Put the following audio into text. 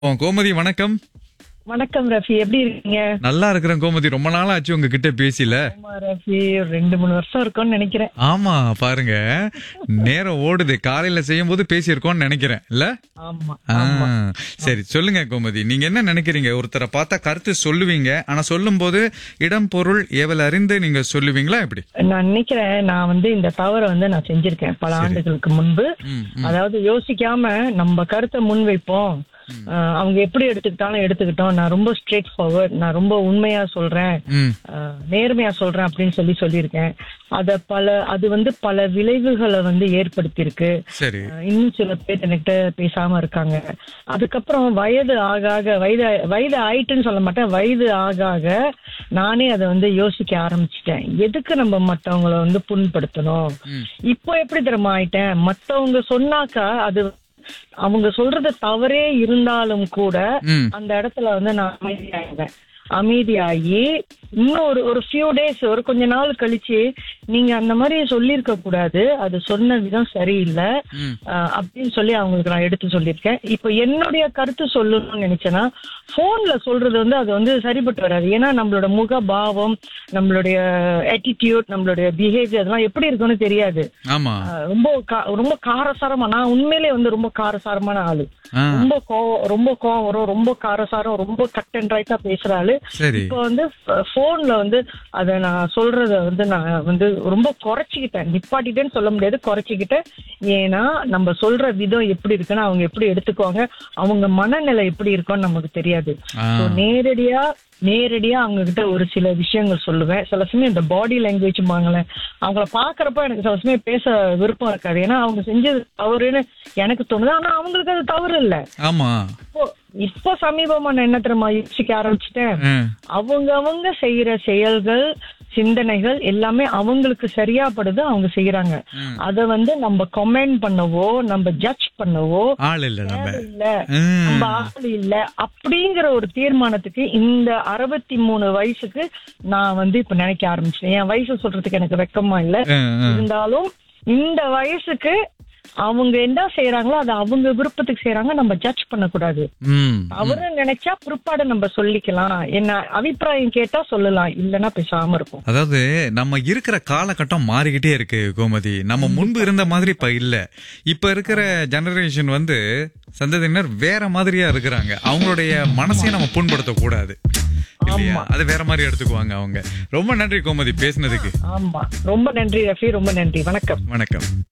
ஓ கோமதி வணக்கம் வணக்கம் ரஃபி எப்படி இருக்கீங்க நல்லா இருக்கிறேன் கோமதி ரொம்ப நாள் ஆச்சு உங்ககிட்ட பேசில ஆமா ரஃபி ஒரு ரெண்டு மூணு வருஷம் இருக்கும்னு நினைக்கிறேன் ஆமா பாருங்க நேரம் ஓடுது காலையில செய்யும் போது பேசியிருக்கோம்னு நினைக்கிறேன் இல்ல ஆமா ஆ, சரி சொல்லுங்க கோமதி நீங்க என்ன நினைக்கிறீங்க ஒருத்தரை பார்த்தா கருத்து சொல்லுவீங்க ஆனா சொல்லும் போது இடம் பொருள் ஏவல் அறிந்து நீங்க சொல்லுவீங்களா எப்படி நான் நினைக்கிறேன் நான் வந்து இந்த தவறை வந்து நான் செஞ்சிருக்கேன் பல ஆண்டுகளுக்கு முன்பு ம், அதாவது யோசிக்காம நம்ம கருத்தை முன் வைப்போம் அஹ் அவங்க எப்படி எடுத்துக்கிட்டாலும் எடுத்துக்கிட்டோம் நான் ரொம்ப ஸ்ட்ரெயிட் ஃபார்வர்ட் நான் ரொம்ப உண்மையா சொல்றேன் ம் அஹ் நேர்மையா சொல்றேன் அப்படின்னு சொல்லி சொல்லியிருக்கேன் அத பல அது வந்து பல விளைவுகளை வந்து ஏற்படுத்தியிருக்கு சரி அஹ் இன்னும் சில பேர் என்கிட்ட பேசாம இருக்காங்க அதுக்கப்புறம் வயது ஆக ஆக வயது வயது ஆயிட்டுன்னு சொல்ல மாட்டேன் வயது ஆக ஆக நானே அதை வந்து யோசிக்க ஆரம்பிச்சிட்டேன் எதுக்கு நம்ம மத்தவங்கள வந்து புண்படுத்தணும் ம். இப்போ எப்படி தெரியுமா ஆயிட்டேன் மத்தவங்க சொன்னாக்கா அது அவங்க சொல்றது தவறே இருந்தாலும் கூட ம் அந்த இடத்துல வந்து நான் அமைதியாயிடுவேன் அமைதியாகி இன்னும் ஒரு ஒரு ஃபியூ டேஸ் ஒரு கொஞ்ச நாள் கழிச்சு நீங்க அந்த மாதிரி சொல்லியிருக்க கூடாது அது சொன்ன விதம் சரியில்லை ம் ஆஹ் அப்படின்னு சொல்லி அவங்களுக்கு நான் எடுத்து சொல்லியிருக்கேன் இப்போ என்னுடைய கருத்து சொல்லணும்னு நினைச்சேன்னா போன்ல சொல்றது வந்து அது வந்து சரிப்பட்டு வராது ஏன்னா நம்மளோட முக பாவம் நம்மளுடைய ஆட்டிடியூட் நம்மளுடைய பிஹேவியர் அதெல்லாம் எப்படி இருக்கும்னு தெரியாது ஆமா ஆஹ் ரொம்ப கா- ரொம்ப காரசாரமா நான் உண்மையிலே வந்து ரொம்ப காரசாரமான ஆளு ஆ, ரொம்ப கோவம் ரொம்ப கோவம் வரும் ரொம்ப காரசாரம் ரொம்ப கட் அண்ட் ரைட்டா பேசுற ஆளு சரி இப்போ வந்து போன்ல வந்து அத நான் சொல்றத வந்து நான் வந்து ரொம்ப குறைச்சிக்கிட்டேன் நிப்பாட்டிட்டேன்னு சொல்ல முடியாது குறைச்சிக்கிட்டேன் ஏன்னா நம்ம சொல்ற விதம் எப்படி இருக்குன்னு அவங்க எப்படி எடுத்துக்குவாங்க அவங்க மனநிலை எப்படி இருக்கும்னு நமக்கு தெரியாது ஆ. So, நேரடியா நேரடியா அவங்க கிட்ட ஒரு சில விஷயங்கள் சொல்லுவேன் சில சமயம் இந்த பாடி லாங்குவேஜ் வாங்கலேன் அவங்கள பாக்குறப்ப எனக்கு சில சமயம் பேச விருப்பம் இருக்காது ஏன்னா அவங்க செஞ்சது தவறுன்னு எனக்கு தோணுது ஆனா அவங்களுக்கு அது தவறு இல்ல ஆமா இப்போ இப்போ சமீபமா நான் என்ன தெரியுமா யோசிக்க ஆரம்பிச்சிட்டேன் ஆ, அவங்க அவங்க செய்யற செயல்கள் சிந்தனைகள் எல்லாமே அவங்களுக்கு சரியா படுது அவங்க செய்யறாங்க ம். அத வந்து நம்ம கமெண்ட் பண்ணவோ நம்ம ஜட்ஜ் பண்ணவோ ஆள் இல்ல நம்ம இல்ல ம். நம்ம ஆள் இல்ல அப்படிங்கிற ஒரு தீர்மானத்துக்கு இந்த அறுபத்தி மூணு வயசுக்கு நான் வந்து இப்ப நினைக்க ஆரம்பிச்சேன் என் வயசு சொல்றதுக்கு எனக்கு வெக்கமா இல்ல ஆ, ஆ. இருந்தாலும் இந்த வயசுக்கு அவங்க என்ன செய்யறாங்களோ அதை அவங்க விருப்பத்துக்கு செய்யறாங்க நம்ம ஜட்ஜ் பண்ணக்கூடாது ம் அவரு நினைச்சா பிற்பாடு நம்ம சொல்லிக்கலாம் என்ன அபிப்பிராயம் கேட்டா சொல்லலாம் இல்லைன்னா பேசாம இருக்கும் அதாவது நம்ம இருக்கிற காலகட்டம் மாறிக்கிட்டே இருக்கு கோமதி நம்ம முன்பு இருந்த மாதிரி இப்ப இல்ல இப்ப இருக்கிற ஜெனரேஷன் வந்து சந்ததியினர் வேற மாதிரியா இருக்கிறாங்க அவங்களுடைய மனசையும் நம்ம புண்படுத்த கூடாது இல்லையா அது வேற மாதிரி எடுத்துக்குவாங்க அவங்க ரொம்ப நன்றி கோமதி பேசினதுக்கு ஆமா ரொம்ப நன்றி ரஃபி ரொம்ப நன்றி வணக்கம் வணக்கம்